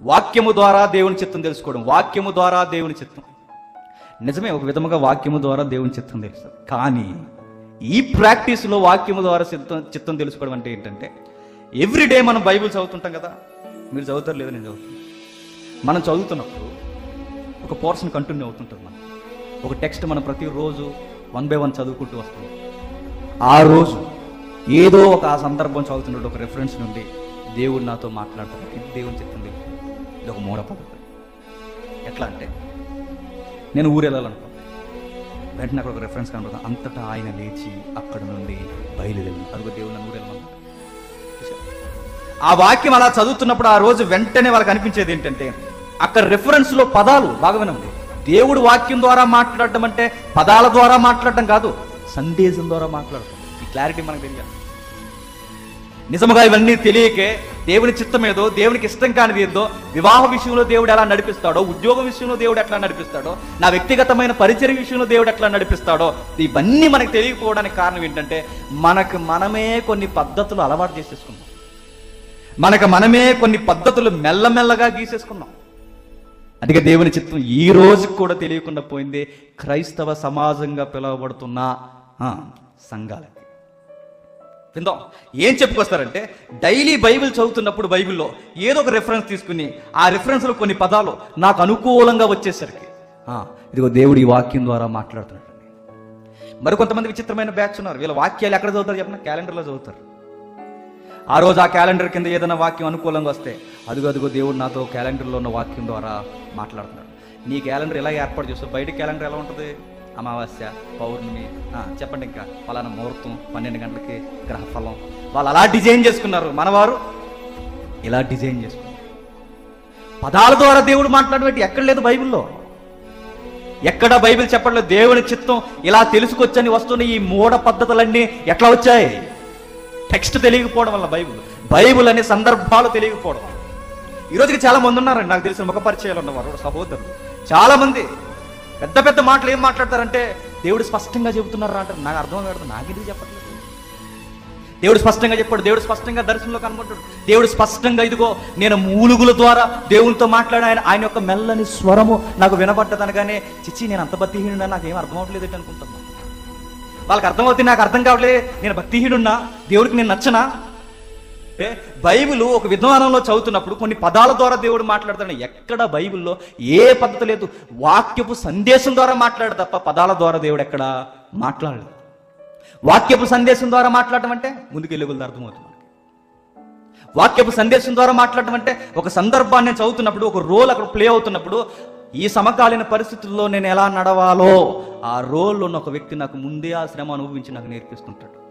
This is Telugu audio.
వాక్యము ద్వారా దేవుని చిత్తం తెలుసుకోవడం వాక్యము ద్వారా దేవుని చిత్తం నిజమే ఒక విధముగా వాక్యము ద్వారా దేవుని చిత్తం తెలుస్తుంది కానీ ఈ ప్రాక్టీస్లో వాక్యము ద్వారా చిత్తం చిత్తం తెలుసుకోవడం అంటే ఏంటంటే ఎవ్రీడే మనం బైబిల్ చదువుతుంటాం కదా మీరు చదువుతారు లేదా నేను చదువుతాను మనం చదువుతున్నప్పుడు ఒక పోర్షన్ కంటిన్యూ అవుతుంటుంది మనం ఒక టెక్స్ట్ మనం ప్రతిరోజు వన్ బై వన్ చదువుకుంటూ వస్తాం ఆ రోజు ఏదో ఒక ఆ సందర్భం చదువుతున్నట్టు ఒక రెఫరెన్స్ నుండి దేవుడు నాతో మాట్లాడుతున్నాడు ఇది దేవుని చిత్తం తెలుసు ఇది ఒక మూఢ పద్ధతి ఎట్లా అంటే నేను ఊరు వెళ్ళాలనుకో వెంటనే అక్కడ ఒక రెఫరెన్స్ కనబడుతుంది అంతటా ఆయన లేచి అక్కడ నుండి బయలుదేరి అదిగో దేవుడు నన్ను ఊరు వెళ్ళమన్నాడు చూశారా? ఆ వాక్యం అలా చదువుతున్నప్పుడు ఆ రోజు వెంటనే వాళ్ళకి అనిపించేది ఏంటంటే అక్కడ రెఫరెన్స్ లో పదాలు బాగా వినండి దేవుడు వాక్యం ద్వారా మాట్లాడటం అంటే పదాల ద్వారా మాట్లాడటం కాదు సందేశం ద్వారా మాట్లాడటం ఈ క్లారిటీ మనకు తెలియాలి నిజముగా ఇవన్నీ తెలియకే దేవుని చిత్తం ఏదో దేవునికి ఇష్టం కానిది ఏదో వివాహ విషయంలో దేవుడు ఎలా నడిపిస్తాడో ఉద్యోగం విషయంలో దేవుడు ఎట్లా నడిపిస్తాడో నా వ్యక్తిగతమైన పరిచయ విషయంలో దేవుడు ఎట్లా నడిపిస్తాడో ఇవన్నీ మనకు తెలియకపోవడానికి కారణం ఏంటంటే మనకు మనమే కొన్ని పద్ధతులు అలవాటు చేసేసుకున్నాం మనకు మనమే కొన్ని పద్ధతులు మెల్లమెల్లగా గీసేసుకున్నాం అందుకే దేవుని చిత్తం ఈ రోజు కూడా తెలియకుండా పోయింది క్రైస్తవ సమాజంగా పిలువబడుతున్న ఆ, సంఘాలకి విందాం ఏం చెప్పుకొస్తారంటే డైలీ బైబిల్ చదువుతున్నప్పుడు బైబిల్లో ఏదో ఒక రెఫరెన్స్ తీసుకుని ఆ రెఫరెన్స్లో కొన్ని పదాలు నాకు అనుకూలంగా వచ్చేసరికి ఆ, ఇదిగో దేవుడు ఈ వాక్యం ద్వారా మాట్లాడుతున్నాడు మరి కొంతమంది విచిత్రమైన బ్యాచ్ ఉన్నారు వీళ్ళ వాక్యాలు ఎక్కడ చదువుతారు చెప్పిన క్యాలెండర్లో చదువుతారు ఆ రోజు ఆ క్యాలెండర్ కింద ఏదైనా వాక్యం అనుకూలంగా వస్తే అదిగో అదిగో దేవుడు నాతో క్యాలెండర్లో ఉన్న వాక్యం ద్వారా మాట్లాడుతున్నాడు నీ క్యాలెండర్ ఎలా ఏర్పాటు చేస్తావు బయట క్యాలెండర్ ఎలా ఉంటుంది అమావాస్య పౌర్ణమి ఆ, చెప్పండి ఇంకా ఫలానా ముహూర్తం పన్నెండు గంటలకి గ్రహఫలం వాళ్ళు అలా డిజైన్ చేసుకున్నారు మనవారు ఇలా డిజైన్ చేసుకున్నారు పదాల ద్వారా దేవుడు మాట్లాడబెట్టి ఎక్కడ లేదు బైబిల్లో ఎక్కడ బైబిల్ చెప్పట్లేదు దేవుని చిత్తం ఇలా తెలుసుకొచ్చని వస్తున్న ఈ మూఢ పద్ధతులన్నీ ఎట్లా వచ్చాయి టెక్స్ట్ తెలియకపోవడం వల్ల బైబిల్ బైబిల్ అనే సందర్భాలు తెలియకపోవడం వల్ల. ఈ రోజుకి చాలా మంది ఉన్నారండి నాకు తెలిసిన ముఖ పరిచయాలు ఉన్నవారు సహోదరులు చాలా మంది పెద్ద పెద్ద మాటలు ఏం మాట్లాడతారంటే దేవుడు స్పష్టంగా చెబుతున్నారా అంటారు నాకు అర్థం కాదు నాకెందుకు చెప్పట్లేదు దేవుడు స్పష్టంగా చెప్పాడు దేవుడు స్పష్టంగా దర్శనంలో కనబడ్డాడు దేవుడు స్పష్టంగా ఇదిగో నేను మూలుగుల ద్వారా దేవునితో మాట్లాడి ఆయన ఆయన యొక్క మెల్లని స్వరము నాకు వినబడ్డదనగానే చిచ్చి నేను అంత భక్తిహీనుడా నాకు ఏం అర్థం అవ్వట్లేదు ఏంటి అనుకుంటున్నాను వాళ్ళకి అర్థమవుతుంది నాకు అర్థం కావట్లేదు నేను భక్తిహీనున్నా దేవుడికి నేను నచ్చనా అంటే బైబిల్ ఒక విద్వానంలో చదువుతున్నప్పుడు కొన్ని పదాల ద్వారా దేవుడు మాట్లాడుతాడు ఎక్కడ బైబిల్లో ఏ పద్ధతి లేదు వాక్యపు సందేశం ద్వారా మాట్లాడు తప్ప పదాల ద్వారా దేవుడు ఎక్కడ మాట్లాడలేదు వాక్యపు సందేశం ద్వారా మాట్లాడటం అంటే ముందుకు వెలుగులు అర్థమవుతుంది మనకి. వాక్యపు సందేశం ద్వారా మాట్లాడటం అంటే ఒక సందర్భాన్ని నేను చదువుతున్నప్పుడు ఒక రోల్ అక్కడ ప్లే అవుతున్నప్పుడు ఈ సమకాలీన పరిస్థితుల్లో నేను ఎలా నడవాలో ఆ రోల్లో ఉన్న ఒక వ్యక్తి నాకు ముందే ఆ శ్రమ అనుభవించి నాకు నేర్పిస్తుంటాడు